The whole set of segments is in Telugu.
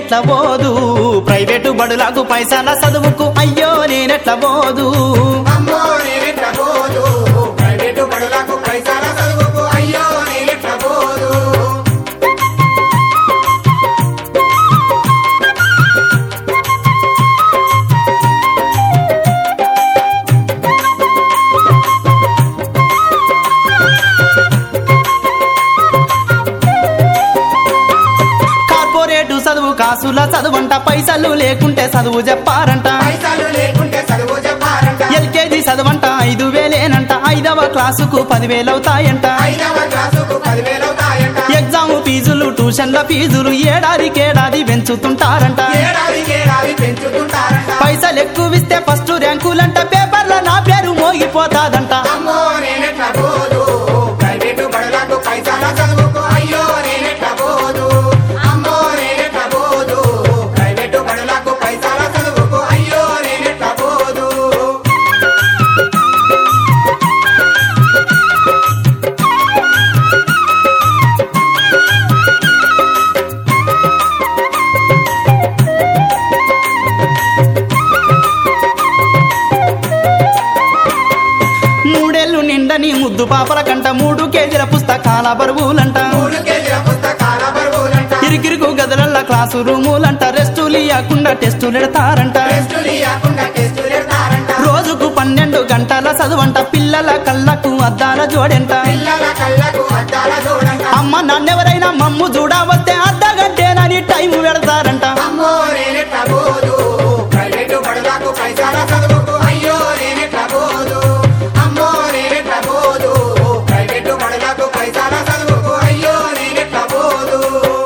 నేనెట్ల పోదు ప్రైవేటు బడులకు పైసల చదువుకు అయ్యో నేనెట్ల పోదు అమ్మో నేనెట్ల పోదు ప్రైవేటు బడులకు పైసల చదువుకు అయ్యో నేనెట్ల పోదు కార్పొరేటు చదువు కాసుల చదువంట పైసలు లేకుంటే చదువు చెప్పారంట పైసలు లేకుంటే చదువు చెప్పారంట ఎల్కేజీ చదవంట ఐదు వేలేనంట ఐదవ క్లాసుకు పదివేలవుతాయంట ఐదవ క్లాసుకు పదివేలవుతాయంట ఎగ్జామ్ ఫీజులు ట్యూషన్ల ఫీజులు ఏడాదికేడాది పెంచుతుంటారంట ఏడాదికి ఏడాది పెంచుతుంటారంట పైసలు ఎక్కువిస్తే ఫస్ట్ ర్యాంకులంట పేపర్ల నా పేరు మోగిపోతాదంట అమ్మో నేనెట్ల పోదు ప్రైవేటు బడులకు పైసల చదువుకు అయ్యో నేనెట్ల పోదు అమ్మో నేనెట్ల పోదు ప్రైవేటు బడులకు పైసల చదువుకు అయ్యో నేనెట్ల పోదు మూడేళ్లు నిండని ముద్దు పాపల కంట మూడు కేజీల పుస్తకాల బరువులంట మూడు కేజీల పుస్తకాల బరువులంట ఇరికిరుకు గదులల్ల క్లాసు రూములంట రెస్టులు ఇవ్వకుండా టెస్టులు ఎడతారంట టెస్టులు ఇవ్వకుండా టెస్టులు పెడతారంట రోజుకు పన్నెండు గంటల చదువంట పిల్లల కళ్ళకు అద్దాల జోడెంట పిల్లల కళ్ళకు అద్దాల చూడంట అమ్మ నన్నెవరైనా మమ్ము చూడవస్తే అర్ధగంటేనని టైం పెడతారంట అమ్మో నేనెట్ల పోదు ప్రైవేటు బడులకు పైసల చదువుకు అయ్యో నేనెట్ల పోదు అమ్మో నేనెట్ల పోదు ప్రైవేటు బడులకు పైసల చదువుకు అయ్యో నేనెట్ల పోదు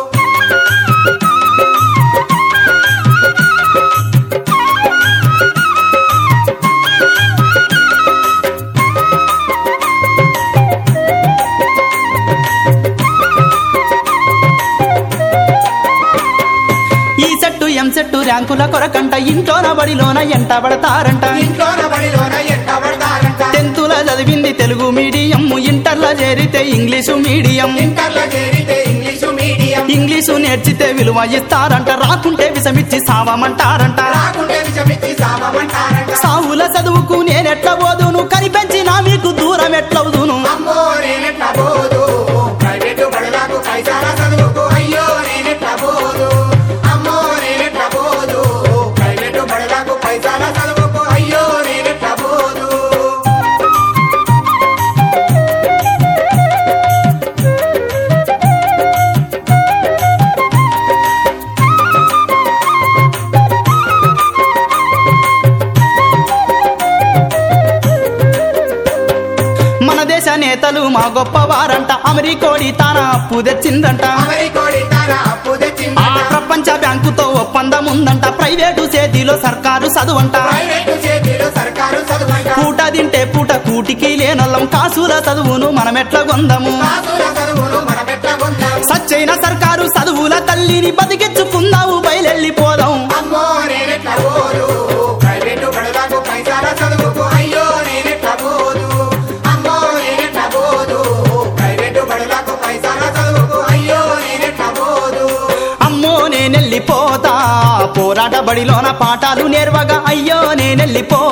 ఈ సెట్టు ఎం సెట్టు ర్యాంకుల కొరకంట ఇంట్లోన బడిలోన ఎంట పడతారంట ఇంట్లోన బడిలోన ఎంట పడతారంట టెన్తుల చదివింది తెలుగు మీడియం ఇంటర్ల చేరితే ఇంగ్లీషు మీడియం ఇంటర్లో చేరితే ఇంగ్లీషు మీడియం ఇంగ్లీషు నేర్చితే విలువ ఇస్తారంట రాకుంటే విషమిచ్చి సావమంటారంట రాకుంటే విషమిచ్చి సావమంటారంట సావుల చదువుకు నేనెట్ల పోదును కనిపెంచినా మీకు దూరం ఎట్లవుదును అమ్మో నేనెట్ల పోదు ప్రైవేటు బడులకు పైసల చదువుకు అయ్యో నేనెట్ల పోదు అమ్మో నేనెట్ల పోదు ప్రైవేటు బడులకు పైసల చదువుకు అయ్యో నేనెట్ల పోదు మన దేశ నేతలు మా గొప్పవారంట అమెరికోడి తాన అప్పు తెచ్చిందంట అమెరికోడి తన అప్పు ఆ తెచ్చిందంట ప్రపంచ బ్యాంకుతో ఒప్పందం ఉందంట ప్రైవేటు చేతిలో సర్కారు చదువంట ప్రైవేటు చేతిలో సర్కారు చదువంట పూట తింటే పూట కూటికి లేనొల్లం కాసుల చదువును మనమెట్ల గొందము కాసుల చదువును మనమెట్ల పొందాం సచ్చైన సర్కారు చదువుల తల్లిని బతికించుకుందాము బయలెళ్ళిపోదాం అమ్మో నేనెట్ల పోదు ప్రైవేటు బడులకు పైసల చదువుకు అయ్యో నేనెట్ల పోదు అమ్మో నేనెట్ల పోదు ప్రైవేటు బడులకు పైసల చదువుకు అయ్యో నేనెట్ల పోదు అమ్మో నేనెళ్ళిపోతా పోరాట బడిలోన పాఠాలు నేర్వగా అయ్యో నేనెళ్ళిపోతా